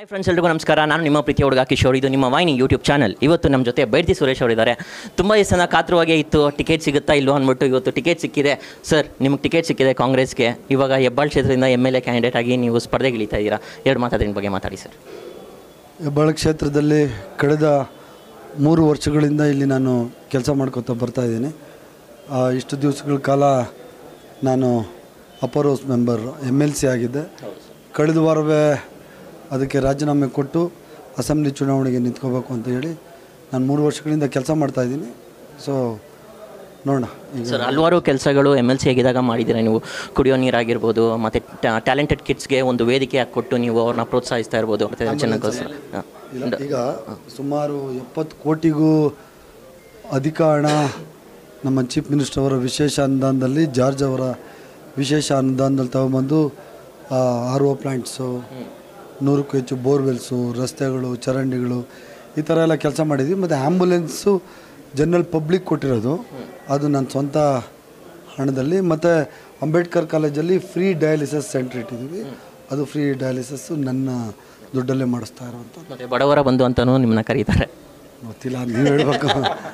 Hi friends ಎಲ್ರಿಗೂ ನಮಸ್ಕಾರ ನಾನು ನಿಮ್ಮ ಪ್ರೀತಿ ಹುಡುಗ ಕಿಶೋರ್ ಇದು ನಿಮ್ಮ ವಾಹಿನಿ ಯೂಟ್ಯೂಬ್ ಚಾನಲ್ ಇವತ್ತು ನಮ್ಮ ಜೊತೆ ಬೈರ್ತಿ ಸುರೇಶ್ ಅವರಿದ್ದಾರೆ ತುಂಬ ದಿವಸ ಕಾತುರವಾಗೇ ಇತ್ತು ಟಿಕೆಟ್ ಸಿಗುತ್ತಾ ಇಲ್ವೋ ಅಂದ್ಬಿಟ್ಟು ಇವತ್ತು ಟಿಕೆಟ್ ಸಿಕ್ಕಿದೆ ಸರ್ ನಿಮಗೆ ಟಿಕೆಟ್ ಸಿಕ್ಕಿದೆ ಕಾಂಗ್ರೆಸ್ಗೆ ಇವಾಗ ಹೆಬ್ಬಾಳ್ ಕ್ಷೇತ್ರದಿಂದ ಎಮ್ ಎಲ್ ಎ ಕ್ಯಾಂಡಿಡೇಟ್ ಆಗಿ ನೀವು ಸ್ಪರ್ಧೆಗೆ ಇಳಿತಾ ಇದ್ದೀರಾ ಎರಡು ಮಾತಾಡಿನ ಬಗ್ಗೆ ಮಾತಾಡಿ ಸರ್ ಹೆಬ್ಬಾಳ ಕ್ಷೇತ್ರದಲ್ಲಿ ಕಳೆದ ಮೂರು ವರ್ಷಗಳಿಂದ ಇಲ್ಲಿ ನಾನು ಕೆಲಸ ಮಾಡ್ಕೊತಾ ಬರ್ತಾ ಇದ್ದೀನಿ ಆ, ಇಷ್ಟು ದಿವಸಗಳ ಕಾಲ ನಾನು upper house member M L C ಆಗಿದ್ದೆ ಕಳೆದ ವಾರವೇ ಅದಕ್ಕೆ ರಾಜೀನಾಮೆ ಕೊಟ್ಟು ಅಸೆಂಬ್ಲಿ ಚುನಾವಣೆಗೆ ನಿಂತ್ಕೋಬೇಕು ಅಂತ ಹೇಳಿ ನಾನು ಮೂರು ವರ್ಷಗಳಿಂದ ಕೆಲಸ ಮಾಡ್ತಾ ಇದ್ದೀನಿ ಸೊ ನೋಡೋಣ ಈಗ ಸರ್ ಹಲವಾರು ಕೆಲಸಗಳು ಎಮ್ ಎಲ್ ಸಿ ಆಗಿದ್ದಾಗ ಮಾಡಿದ್ದೀರಾ ನೀವು ಕುಡಿಯೋ ನೀರಾಗಿರ್ಬೋದು ಮತ್ತು ಟ್ಯಾಲೆಂಟೆಡ್ ಕಿಡ್ಸ್ಗೆ ಒಂದು ವೇದಿಕೆ ಹಾಕ್ಕೊಟ್ಟು ನೀವು ಅವ್ರನ್ನ ಪ್ರೋತ್ಸಾಹಿಸ್ತಾ ಇರ್ಬೋದು ಮತ್ತು ಜನಕ್ಕೋಸ್ಕರ ಹಾಂ. ಇಲ್ಲ, ಈಗ ಸುಮಾರು ಎಪ್ಪತ್ತು ಕೋಟಿಗೂ ಅಧಿಕ ಹಣ ನಮ್ಮ ಚೀಫ್ ಮಿನಿಸ್ಟರ್ ಅವರ ವಿಶೇಷ ಅನುದಾನದಲ್ಲಿ ಜಾರ್ಜ್ ಅವರ ವಿಶೇಷ ಅನುದಾನದಲ್ಲಿ ತಗೊಂಬಂದು ಆರ್ ಒ ಪ್ಲ್ಯಾಂಟ್ಸು ನೂರಕ್ಕೂ ಹೆಚ್ಚು ಬೋರ್ವೆಲ್ಸು ರಸ್ತೆಗಳು ಚರಂಡಿಗಳು ಈ ಥರ ಎಲ್ಲ ಕೆಲಸ ಮಾಡಿದ್ವಿ ಮತ್ತು ಆ್ಯಂಬುಲೆನ್ಸು ಜನರಲ್ ಪಬ್ಲಿಕ್ ಕೊಟ್ಟಿರೋದು ಅದು ನನ್ನ ಸ್ವಂತ ಹಣದಲ್ಲಿ ಮತ್ತು ಅಂಬೇಡ್ಕರ್ ಕಾಲೇಜಲ್ಲಿ ಫ್ರೀ ಡಯಾಲಿಸಿಸ್ ಸೆಂಟ್ರ್ ಇಟ್ಟಿದ್ದೀವಿ ಅದು ಫ್ರೀ ಡಯಾಲಿಸಿಸ್ಸು ನನ್ನ ದುಡ್ಡಲ್ಲೇ ಮಾಡಿಸ್ತಾ ಇರುವಂಥ ಮತ್ತು ಬಡವರ ಬಂಧು ಅಂತಲೂ ನಿಮ್ಮನ್ನ ಕರೀತಾರೆ ಗೊತ್ತಿಲ್ಲ ನೀವು ಹೇಳ್ಬೇಕು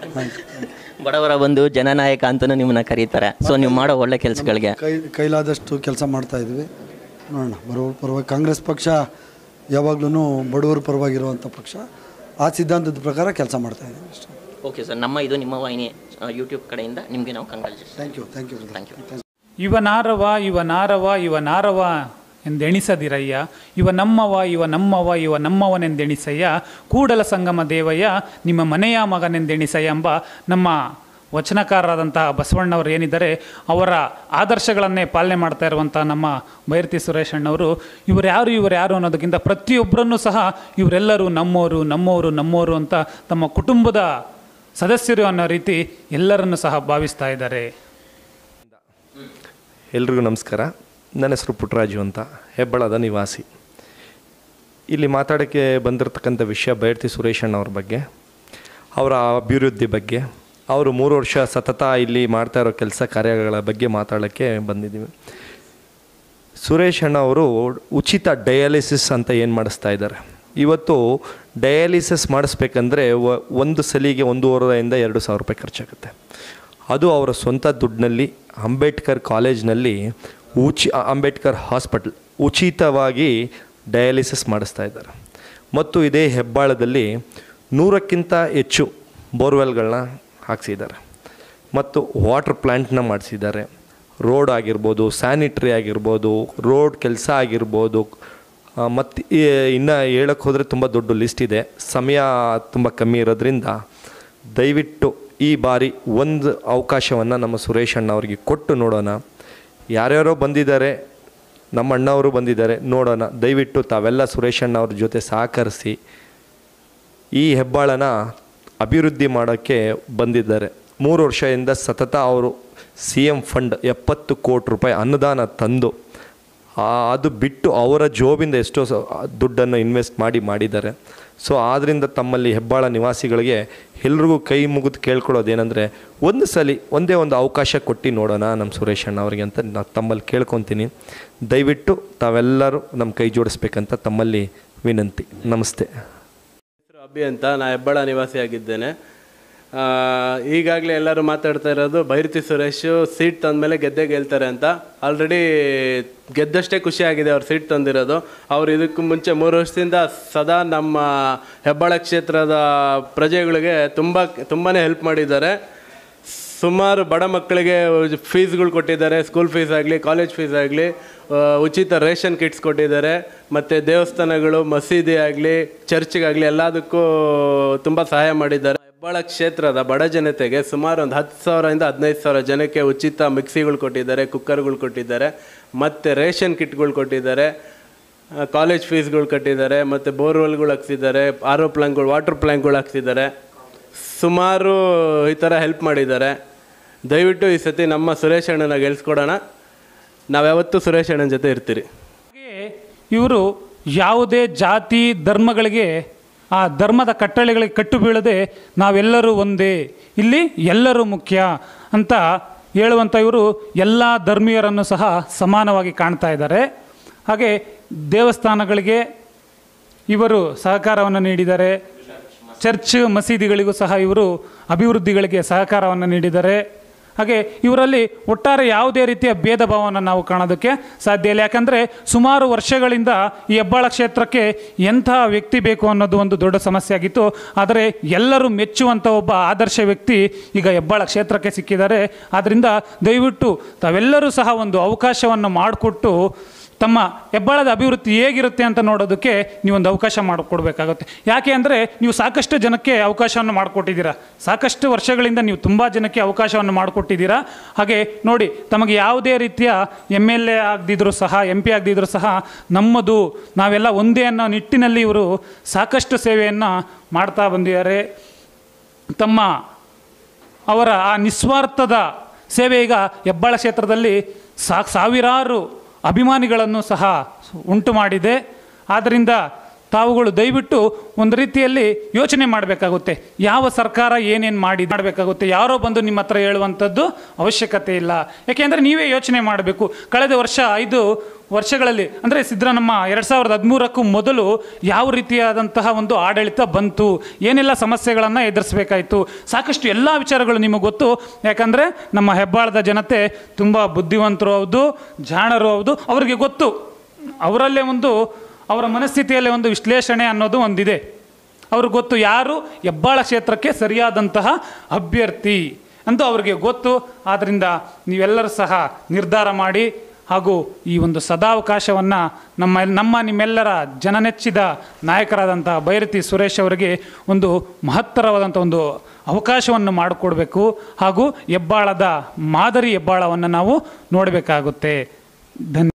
ಬಡವರ ಬಂಧು ಜನನಾಯಕ ಅಂತಲೂ ನಿಮ್ಮನ್ನ ಕರೀತಾರೆ ಸೊ ನೀವು ಮಾಡೋ ಒಳ್ಳೆ ಕೆಲಸಗಳಿಗೆ ಕೈ ಕೈಲಾದಷ್ಟು ಕೆಲಸ ಮಾಡ್ತಾ ಇದ್ವಿ ನೋಡೋಣ ಬಡವರ ಪರವಾಗಿ ಕಾಂಗ್ರೆಸ್ ಪಕ್ಷ ಯಾವಾಗಲೂ ಬಡವರ ಪರವಾಗಿರುವಂಥ ಪಕ್ಷ ಆ ಸಿದ್ಧಾಂತದ ಪ್ರಕಾರ ಕೆಲಸ ಮಾಡ್ತಾ ಇದ್ದೀನಿ ಅಷ್ಟೇ ಓಕೆ ಸರ್ ನಮ್ಮ ಇದು ನಿಮ್ಮ ವಾಹಿನಿ ಯೂಟ್ಯೂಬ್ ಕಡೆಯಿಂದ ನಿಮಗೆ ನಾವು congratulation thank you thank you thank you ಇವನಾರವ ಇವನಾರವ ಇವನಾರವ ಎಂದೆಣಿಸದಿರಯ್ಯ ಇವ ನಮ್ಮವ ಇವ ನಮ್ಮವ ಇವ ನಮ್ಮವನೆಂದೆಣಿಸಯ್ಯ ಕೂಡಲ ಸಂಗಮ ದೇವಯ್ಯ ನಿಮ್ಮ ಮನೆಯ ಮಗನೆಂದೆಣಿಸಯ್ಯ ಎಂಬ ನಮ್ಮ ವಚನಕಾರರಾದಂತಹ ಬಸವಣ್ಣವರು ಏನಿದ್ದಾರೆ ಅವರ ಆದರ್ಶಗಳನ್ನೇ ಪಾಲನೆ ಮಾಡ್ತಾ ಇರುವಂಥ ನಮ್ಮ ಬೈರತಿ ಸುರೇಶ್ ಅಣ್ಣವರು ಇವರು ಯಾರು ಇವರು ಯಾರು ಅನ್ನೋದಕ್ಕಿಂತ ಪ್ರತಿಯೊಬ್ಬರನ್ನು ಸಹ ಇವರೆಲ್ಲರೂ ನಮ್ಮೋರು ನಮ್ಮೋರು ನಮ್ಮೋರು ಅಂತ ತಮ್ಮ ಕುಟುಂಬದ ಸದಸ್ಯರು ಅನ್ನೋ ರೀತಿ ಎಲ್ಲರನ್ನು ಸಹ ಭಾವಿಸ್ತಾ ಇದ್ದಾರೆ ಎಲ್ರಿಗೂ ನಮಸ್ಕಾರ ನನ್ನ ಹೆಸರು ಪುಟ್ಟರಾಜು ಅಂತ ಹೆಬ್ಬಳದ ನಿವಾಸಿ ಇಲ್ಲಿ ಮಾತಾಡೋಕ್ಕೆ ಬಂದಿರತಕ್ಕಂಥ ವಿಷಯ ಬೈರ್ತಿ ಸುರೇಶಣ್ಣ ಅವ್ರ ಬಗ್ಗೆ ಅವರ ಅಭಿವೃದ್ಧಿ ಬಗ್ಗೆ ಅವರು ಮೂರು ವರ್ಷ ಸತತ ಇಲ್ಲಿ ಮಾಡ್ತಾ ಇರೋ ಕೆಲಸ ಕಾರ್ಯಗಳ ಬಗ್ಗೆ ಮಾತಾಡೋಕ್ಕೆ ಬಂದಿದ್ದೀವಿ ಸುರೇಶ್ ಅಣ್ಣ ಅವರು ಉಚಿತ ಡಯಾಲಿಸಿಸ್ ಅಂತ ಏನು ಮಾಡಿಸ್ತಾ ಇದ್ದಾರೆ ಇವತ್ತು ಡಯಾಲಿಸಿಸ್ ಮಾಡಿಸ್ಬೇಕಂದ್ರೆ ವ- ಒಂದು ಸಲಿಗೆ ಒಂದೂವರೆಯಿಂದ ಎರಡು ಸಾವಿರ ರೂಪಾಯಿ ಖರ್ಚಾಗುತ್ತೆ ಅದು ಅವರ ಸ್ವಂತ ದುಡ್ಡಿನಲ್ಲಿ ಅಂಬೇಡ್ಕರ್ ಕಾಲೇಜ್ನಲ್ಲಿ ಉಚಿ ಅಂಬೇಡ್ಕರ್ ಹಾಸ್ಪಿಟಲ್ ಉಚಿತವಾಗಿ ಡಯಾಲಿಸಿಸ್ ಮಾಡಿಸ್ತಾ ಇದ್ದಾರೆ ಮತ್ತು ಇದೇ ಹೆಬ್ಬಾಳದಲ್ಲಿ ನೂರಕ್ಕಿಂತ ಹೆಚ್ಚು ಬೋರ್ವೆಲ್ಗಳನ್ನ ಹಾಕ್ಸಿದ್ದಾರೆ ಮತ್ತು ವಾಟರ್ ಪ್ಲ್ಯಾಂಟ್ನ ಮಾಡಿಸಿದ್ದಾರೆ ರೋಡ್ ಆಗಿರ್ಬೋದು ಸ್ಯಾನಿಟ್ರಿ ಆಗಿರ್ಬೋದು ರೋಡ್ ಕೆಲಸ ಆಗಿರ್ಬೋದು ಮತ್ತು ಇನ್ನು ಹೇಳಕ್ಕೆ ಹೋದರೆ ತುಂಬ ದೊಡ್ಡ ಲಿಸ್ಟ್ ಇದೆ ಸಮಯ ತುಂಬ ಕಮ್ಮಿ ಇರೋದ್ರಿಂದ ದಯವಿಟ್ಟು ಈ ಬಾರಿ ಒಂದು ಅವಕಾಶವನ್ನು ನಮ್ಮ ಸುರೇಶ್ ಅಣ್ಣ ಅವರಿಗೆ ಕೊಟ್ಟು ನೋಡೋಣ ಯಾರ್ಯಾರೋ ಬಂದಿದ್ದಾರೆ ನಮ್ಮ ಅಣ್ಣವರು ಬಂದಿದ್ದಾರೆ ನೋಡೋಣ ದಯವಿಟ್ಟು ತಾವೆಲ್ಲ ಸುರೇಶ್ ಅಣ್ಣ ಅವ್ರ ಜೊತೆ ಸಹಕರಿಸಿ ಈ ಹೆಬ್ಬಾಳನ ಅಭಿವೃದ್ಧಿ ಮಾಡೋಕ್ಕೆ ಬಂದಿದ್ದಾರೆ ಮೂರು ವರ್ಷದಿಂದ ಸತತ ಅವರು ಸಿ ಎಮ್ ಫಂಡ್ ಎಪ್ಪತ್ತು ಕೋಟಿ ರೂಪಾಯಿ ಅನುದಾನ ತಂದು ಆ, ಅದು ಬಿಟ್ಟು ಅವರ ಜೋಬಿಂದ ಎಷ್ಟೋ ಸ ದುಡ್ಡನ್ನು ಇನ್ವೆಸ್ಟ್ ಮಾಡಿ ಮಾಡಿದ್ದಾರೆ ಸೊ ಆದ್ದರಿಂದ ತಮ್ಮಲ್ಲಿ ಹೆಬ್ಬಾಳ ನಿವಾಸಿಗಳಿಗೆ ಎಲ್ರಿಗೂ ಕೈ ಮುಗಿದು ಕೇಳ್ಕೊಳ್ಳೋದೇನೆಂದರೆ ಒಂದು ಸಲ ಒಂದೇ ಒಂದು ಅವಕಾಶ ಕೊಟ್ಟು ನೋಡೋಣ ನಮ್ಮ ಸುರೇಶ್ ಅಣ್ಣ ಅವರಿಗೆ ಅಂತ ನಾನು ತಮ್ಮಲ್ಲಿ ಕೇಳ್ಕೊತೀನಿ ದಯವಿಟ್ಟು ತಾವೆಲ್ಲರೂ ನಮ್ಮ ಕೈ ಜೋಡಿಸ್ಬೇಕಂತ ತಮ್ಮಲ್ಲಿ ವಿನಂತಿ ನಮಸ್ತೆ ಹೆಸರು ಅಭಿ ಅಂತ ನಾ ಹೆಬ್ಬಾಳ ನಿವಾಸಿಯಾಗಿದ್ದೇನೆ ಈಗಾಗಲೇ ಎಲ್ಲರೂ ಮಾತಾಡ್ತಾ ಇರೋದು ಭೈರತಿ ಸುರೇಶ್ ಸೀಟ್ ತಂದಮೇಲೆ ಗೆದ್ದೆ ಗೆಲ್ತಾರೆ ಅಂತ ಆಲ್ರೆಡಿ ಗೆದ್ದಷ್ಟೇ ಖುಷಿಯಾಗಿದೆ ಅವ್ರು ಸೀಟ್ ತಂದಿರೋದು ಅವ್ರು ಇದಕ್ಕೂ ಮುಂಚೆ ಮೂರು ವರ್ಷದಿಂದ ಸದಾ ನಮ್ಮ ಹೆಬ್ಬಾಳ ಕ್ಷೇತ್ರದ ಪ್ರಜೆಗಳಿಗೆ ತುಂಬ ತುಂಬಾ ಹೆಲ್ಪ್ ಮಾಡಿದ್ದಾರೆ ಸುಮಾರು ಬಡ ಮಕ್ಕಳಿಗೆ ಫೀಸ್ಗಳು ಕೊಟ್ಟಿದ್ದಾರೆ ಸ್ಕೂಲ್ ಫೀಸ್ ಆಗಲಿ ಕಾಲೇಜ್ ಫೀಸ್ ಆಗಲಿ ಉಚಿತ ರೇಷನ್ ಕಿಟ್ಸ್ ಕೊಟ್ಟಿದ್ದಾರೆ ಮತ್ತು ದೇವಸ್ಥಾನಗಳು ಮಸೀದಿ ಆಗಲಿ ಚರ್ಚ್ಗಾಗಲಿ ಎಲ್ಲದಕ್ಕೂ ತುಂಬ ಸಹಾಯ ಮಾಡಿದ್ದಾರೆ ಹೆಬ್ಬಾಳ ಕ್ಷೇತ್ರದ ಬಡ ಜನತೆಗೆ ಸುಮಾರು ಒಂದು ಹತ್ತು ಸಾವಿರದಿಂದ ಹದಿನೈದು ಸಾವಿರ ಜನಕ್ಕೆ ಉಚಿತ ಮಿಕ್ಸಿಗಳು ಕೊಟ್ಟಿದ್ದಾರೆ ಕುಕ್ಕರ್ಗಳು ಕೊಟ್ಟಿದ್ದಾರೆ ಮತ್ತು ರೇಷನ್ ಕಿಟ್ಗಳು ಕೊಟ್ಟಿದ್ದಾರೆ ಕಾಲೇಜ್ ಫೀಸ್ಗಳು ಕಟ್ಟಿದ್ದಾರೆ ಮತ್ತು ಬೋರ್ವೆಲ್ಗಳು ಹಾಕ್ಸಿದ್ದಾರೆ ಆರ್ ಒ ಪ್ಲಾಂಕ್ಗಳು ವಾಟರ್ ಪ್ಲಾಂಕ್ಗಳು ಹಾಕ್ಸಿದ್ದಾರೆ ಸುಮಾರು ಈ ಥರ ಹೆಲ್ಪ್ ಮಾಡಿದ್ದಾರೆ ದಯವಿಟ್ಟು ಈ ಸತಿ ನಮ್ಮ ಸುರೇಶ್ ಅಣ್ಣನ ಗೆಲ್ಸ್ಕೊಡೋಣ ನಾವ್ಯಾವತ್ತೂ ಸುರೇಶ್ ಅಣ್ಣನ ಜೊತೆ ಇರ್ತೀರಿ ಹಾಗೆ ಇವರು ಯಾವುದೇ ಜಾತಿ ಧರ್ಮಗಳಿಗೆ ಆ ಧರ್ಮದ ಕಟ್ಟಳೆಗಳಿಗೆ ಕಟ್ಟು ಬೀಳದೆ ನಾವೆಲ್ಲರೂ ಒಂದೇ ಇಲ್ಲಿ ಎಲ್ಲರೂ ಮುಖ್ಯ ಅಂತ ಹೇಳುವಂಥ ಇವರು ಎಲ್ಲ ಧರ್ಮೀಯರನ್ನು ಸಹ ಸಮಾನವಾಗಿ ಕಾಣ್ತಾ ಇದ್ದಾರೆ ಹಾಗೆ ದೇವಸ್ಥಾನಗಳಿಗೆ ಇವರು ಸಹಕಾರವನ್ನು ನೀಡಿದ್ದಾರೆ ಚರ್ಚ್ ಮಸೀದಿಗಳಿಗೂ ಸಹ ಇವರು ಅಭಿವೃದ್ಧಿಗಳಿಗೆ ಸಹಕಾರವನ್ನು ನೀಡಿದ್ದಾರೆ ಹಾಗೆ ಇವರಲ್ಲಿ ಒಟ್ಟಾರೆ ಯಾವುದೇ ರೀತಿಯ ಭೇದ ಭಾವವನ್ನು ನಾವು ಕಾಣೋದಕ್ಕೆ ಸಾಧ್ಯ ಇಲ್ಲ ಯಾಕಂದರೆ ಸುಮಾರು ವರ್ಷಗಳಿಂದ ಈ ಹೆಬ್ಬಾಳ ಕ್ಷೇತ್ರಕ್ಕೆ ಎಂಥ ವ್ಯಕ್ತಿ ಬೇಕು ಅನ್ನೋದು ಒಂದು ದೊಡ್ಡ ಸಮಸ್ಯೆ ಆಗಿತ್ತು ಆದರೆ ಎಲ್ಲರೂ ಮೆಚ್ಚುವಂಥ ಒಬ್ಬ ಆದರ್ಶ ವ್ಯಕ್ತಿ ಈಗ ಹೆಬ್ಬಾಳ ಕ್ಷೇತ್ರಕ್ಕೆ ಸಿಕ್ಕಿದ್ದಾರೆ ಆದ್ದರಿಂದ ದಯವಿಟ್ಟು ತಾವೆಲ್ಲರೂ ಸಹ ಒಂದು ಅವಕಾಶವನ್ನು ಮಾಡಿಕೊಟ್ಟು ತಮ್ಮ ಹೆಬ್ಬಾಳದ ಅಭಿವೃದ್ಧಿ ಹೇಗಿರುತ್ತೆ ಅಂತ ನೋಡೋದಕ್ಕೆ ನೀವೊಂದು ಅವಕಾಶ ಮಾಡಿಕೊಡ್ಬೇಕಾಗುತ್ತೆ ಯಾಕೆ ಅಂದರೆ ನೀವು ಸಾಕಷ್ಟು ಜನಕ್ಕೆ ಅವಕಾಶವನ್ನು ಮಾಡಿಕೊಟ್ಟಿದ್ದೀರಾ ಸಾಕಷ್ಟು ವರ್ಷಗಳಿಂದ ನೀವು ತುಂಬ ಜನಕ್ಕೆ ಅವಕಾಶವನ್ನು ಮಾಡಿಕೊಟ್ಟಿದ್ದೀರಾ ಹಾಗೆ ನೋಡಿ ತಮಗೆ ಯಾವುದೇ ರೀತಿಯ ಎಮ್ ಎಲ್ ಎ ಆಗದಿದ್ರೂ ಸಹ ಎಂ ಪಿ ಆಗದಿದ್ರೂ ಸಹ ನಮ್ಮದು ನಾವೆಲ್ಲ ಒಂದೇ ಅನ್ನೋ ನಿಟ್ಟಿನಲ್ಲಿ ಇವರು ಸಾಕಷ್ಟು ಸೇವೆಯನ್ನು ಮಾಡ್ತಾ ಬಂದಿದ್ದಾರೆ ತಮ್ಮ ಅವರ ಆ ನಿಸ್ವಾರ್ಥದ ಸೇವೆ ಈಗ ಹೆಬ್ಬಾಳ ಕ್ಷೇತ್ರದಲ್ಲಿ ಸಾ ಸಾವಿರಾರು ಅಭಿಮಾನಿಗಳನ್ನು ಸಹ ಉಂಟು ಮಾಡಿದೆ ಆದ್ದರಿಂದ ತಾವುಗಳು ದಯವಿಟ್ಟು ಒಂದು ರೀತಿಯಲ್ಲಿ ಯೋಚನೆ ಮಾಡಬೇಕಾಗುತ್ತೆ ಯಾವ ಸರ್ಕಾರ ಏನೇನು ಮಾಡಿ ಮಾಡಬೇಕಾಗುತ್ತೆ ಯಾರೋ ಬಂದು ನಿಮ್ಮ ಹತ್ರ ಹೇಳುವಂಥದ್ದು ಅವಶ್ಯಕತೆ ಇಲ್ಲ ಯಾಕೆಂದರೆ ನೀವೇ ಯೋಚನೆ ಮಾಡಬೇಕು ಕಳೆದ ವರ್ಷ ಐದು ವರ್ಷಗಳಲ್ಲಿ ಅಂದರೆ ಸಿದ್ದರಾಮಮ್ಮ ಎರಡು ಸಾವಿರದ ಹದಿಮೂರಕ್ಕೂ ಮೊದಲು ಯಾವ ರೀತಿಯಾದಂತಹ ಒಂದು ಆಡಳಿತ ಬಂತು ಏನೆಲ್ಲ ಸಮಸ್ಯೆಗಳನ್ನು ಎದುರಿಸಬೇಕಾಯಿತು ಸಾಕಷ್ಟು ಎಲ್ಲ ವಿಚಾರಗಳು ನಿಮಗೆ ಗೊತ್ತು ಯಾಕಂದರೆ ನಮ್ಮ ಹೆಬ್ಬಾಳದ ಜನತೆ ತುಂಬ ಬುದ್ಧಿವಂತರು ಹೌದು ಜಾಣರು ಹೌದು ಅವರಿಗೆ ಗೊತ್ತು ಅವರಲ್ಲೇ ಒಂದು ಅವರ ಮನಸ್ಥಿತಿಯಲ್ಲೇ ಒಂದು ವಿಶ್ಲೇಷಣೆ ಅನ್ನೋದು ಒಂದಿದೆ ಅವ್ರಿಗೆ ಗೊತ್ತು ಯಾರು ಹೆಬ್ಬಾಳ ಕ್ಷೇತ್ರಕ್ಕೆ ಸರಿಯಾದಂತಹ ಅಭ್ಯರ್ಥಿ ಅಂತ ಅವ್ರಿಗೆ ಗೊತ್ತು ಆದ್ದರಿಂದ ನೀವೆಲ್ಲರೂ ಸಹ ನಿರ್ಧಾರ ಮಾಡಿ ಹಾಗೂ ಈ ಒಂದು ಸದಾವಕಾಶವನ್ನು ನಮ್ಮ ನಮ್ಮ ನಿಮ್ಮೆಲ್ಲರ ಜನನೆಚ್ಚಿದ ನಾಯಕರಾದಂಥ ಭೈರತಿ ಸುರೇಶ್ ಅವರಿಗೆ ಒಂದು ಮಹತ್ತರವಾದಂಥ ಒಂದು ಅವಕಾಶವನ್ನು ಮಾಡಿಕೊಡ್ಬೇಕು ಹಾಗೂ ಹೆಬ್ಬಾಳದ ಮಾದರಿ ಹೆಬ್ಬಾಳವನ್ನು ನಾವು ನೋಡಬೇಕಾಗುತ್ತೆ ಧನ್ಯ